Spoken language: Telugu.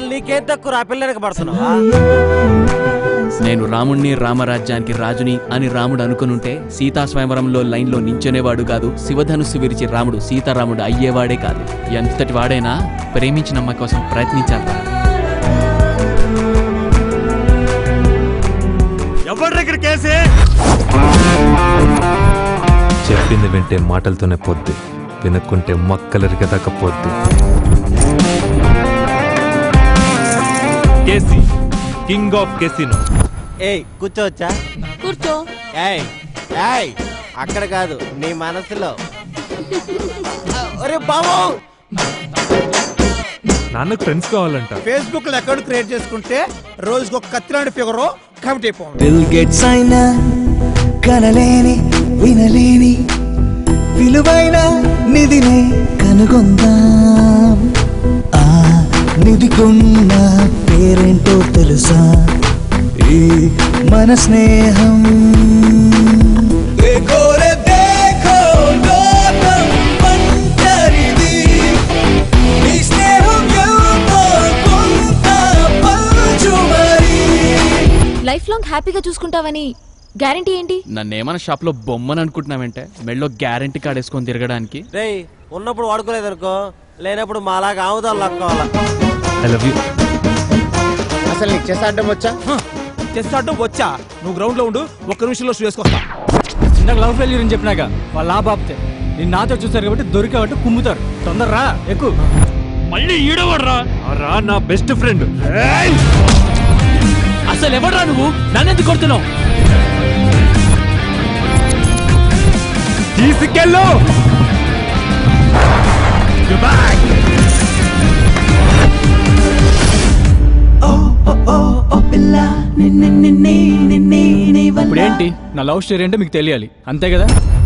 అసలు నీకేం తక్కువ ఆ పిల్లనికి పడుతున్నావా నేను రాముణ్ణి రామరాజ్యానికి రాజుని అని రాముడు అనుకునుంటే సీతా స్వయంవరంలో లైన్లో నించునేవాడు కాదు శివధనుస్సు విరిచి రాముడు సీతారాముడు అయ్యేవాడే కాదు ఎంతటి వాడైనా ప్రేమించిన అమ్మాయి కోసం ప్రయత్నించాలి ఎవరి దగ్గర కేసే చెప్పింది వింటే మాటలతోనే పొద్దు వినక్కుంటే మక్కలరిక దాకా పొద్దు కేసీ కింగ్ ఆఫ్ కెసినో ఏయ్ కూర్చోవచ్చా కూర్చో ఏయ్ ఏయ్ అక్కడ కాదు నీ మనసులో ఒరే బాబు నాన్నకు ఫ్రెండ్స్ కావాలంట ఫేస్బుక్ లో అకౌంట్ క్రియేట్ చేసుకుంటే రోజుకి ఒక కత్తిలాంటి ఫిగర్ కమిట్ అయిపోయింది బిల్ గేట్స్ అయినా కనలేని వినలేని విలువైన నిధిని కనుగొందాం ఆ నిధికున్న పేరేంటో తెలుసా ఈ మన స్నేహం देखो रे देखो లోకం ఒంటరిది. ఈ స్నేహం ఎంతో కొంత పంచుమరి. లైఫ్ లాంగ్ హ్యాపీగా చూసుకుంటావని గ్యారంటీ ఏంటి నన్నేమన్నా షాప్లో బొమ్మని అనుకుంటున్నావంటే మెళ్ళో గ్యారంటీ కార్డ్ వేసుకొని తిరగడానికి రేయ్ ఉన్నప్పుడు వాడుకోలేదనుకో లేనప్పుడు మాలాగా ఆముదాలు లక్కోవాలా ఐ లవ్ యూ అసలు నీకు చెస్ ఆడడం వచ్చా చెస్ ఆడడం వచ్చా నువ్వు గ్రౌండ్ లో ఉండు ఒక్క నిమిషంలో షూ వేసుకొస్తా ఇందాక లవ్ ఫెయిల్యూర్ అని చెప్పినాక వాళ్ళు ఆ బాబతే నేను నాతో చూసారు కాబట్టి దొరికావంటే కుమ్ముతారు తొందర రా ఎక్కువ మళ్ళీ ఈడవడరా రా నా బెస్ట్ ఫ్రెండ్ అసలు ఎవడరా నువ్వు నన్నెందుకు కొడుతున్నావు తీసుకెళ్ళు ఇప్పుడు ఏంటి నా లవ్ స్టోరీ అంటే మీకు తెలియాలి అంతే కదా